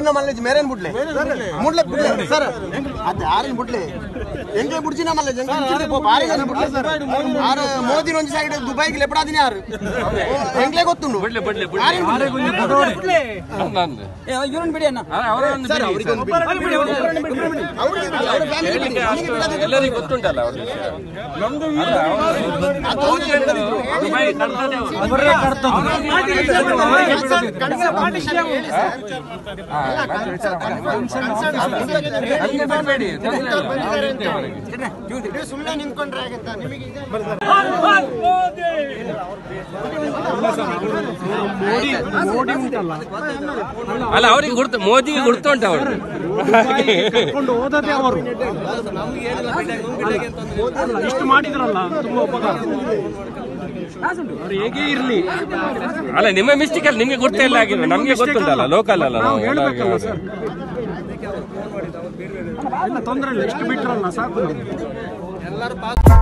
ಬುಡ್ಚಿನ ಮಲ್ಲೇಜ್ ಮೇರೇನ್ ಬುಡ್ಲೆ ಮುಡ್ಲೆ ಬುಡ್ಲೆ sir ಅದೇ ಆರೇನ್ ಬುಡ್ಲೆ ಎಂಗ್ಲೆ ಬುಡ್ಚಿನ ಮಲ್ಲೇಜ್ ಎಂಗ್ಲೆ ಬಾರಿ ಬುಡ್ಲೆ sir ಆರು ಮೋದಿ ಒಂಜಿ ಸೈಡ್ ದುಬೈಗೆ ಲೆಪಡಾದಿನಿ ಆರು ಎಂಗ್ಲೆ ಗೊತ್ತುಂಡು ಆರೇನ್ ಬುಡ್ಲೆ? ಇವ್ರನ್ನ ಬಿಡಿ ಅಣ್ಣ ಸರ್ ಅವ್ರಿಗೆ ಒಂದು ಬಿಡಿ. ಅವ್ರಿಗೆ ಬಿಡಿ, ಅವ್ರ family ಬಿಡಿ. ನಮಗೆ ಬಿಡೋದಿಲ್ಲ. ಎಲ್ಲರಿಗೂ ಗೊತ್ತುಂಟಲ್ಲ ಅವ್ರ ವಿಷಯ ಅದು ಅವ್ರು ಹೇಳಿದ್ರು. ನಮ್ಗೆ ಬರಬೇಡಿ ನೀವು ಸುಮ್ಮನೆ ನಿಂತ್ಕೊಂಡ್ರೆ ಹೇಗೆ ಅಂತ ನಿಮಗೆ ಅಲ್ಲ ಅವ್ರಿಗೆ ಗುರ್ತು ಮೋದಿಗೆ ಗುರ್ತು ಉಂಟು ಅವರು ಕರ್ಕೊಂಡು ಹೋದದೇ ಅವರು ಅಲ್ಲ, ಇಷ್ಟು ಮಾಡಿದ್ರಲ್ಲ ತುಂಬಾ ಉಪಕಾರ ಅವ್ರು ಹೇಗೆ ಇರ್ಲಿ ಅಲ್ಲ ನಿಮ್ಮ ಮಿಸ್ಟೇಕ್ ಅಲ್ಲಿ ನಿಮ್ಗೆ ಗುರ್ತ ಇಲ್ಲ ಆಗಿರೋ ನಮ್ಗೆ ಗೊತ್ತುಂಟಲ್ಲ ಲೋಕಲ್ ಅಲ್ಲ ನಾವು ನಾವು ಹೇಳ್ಬೇಕಲ್ಲ ಸರ್ ಇಲ್ಲ ತೊಂದ್ರೆ ಇಲ್ಲ ಇಷ್ಟು ಬಿಟ್ರಲ್ಲ ಸಾಕು ನಮ್ಗೆ.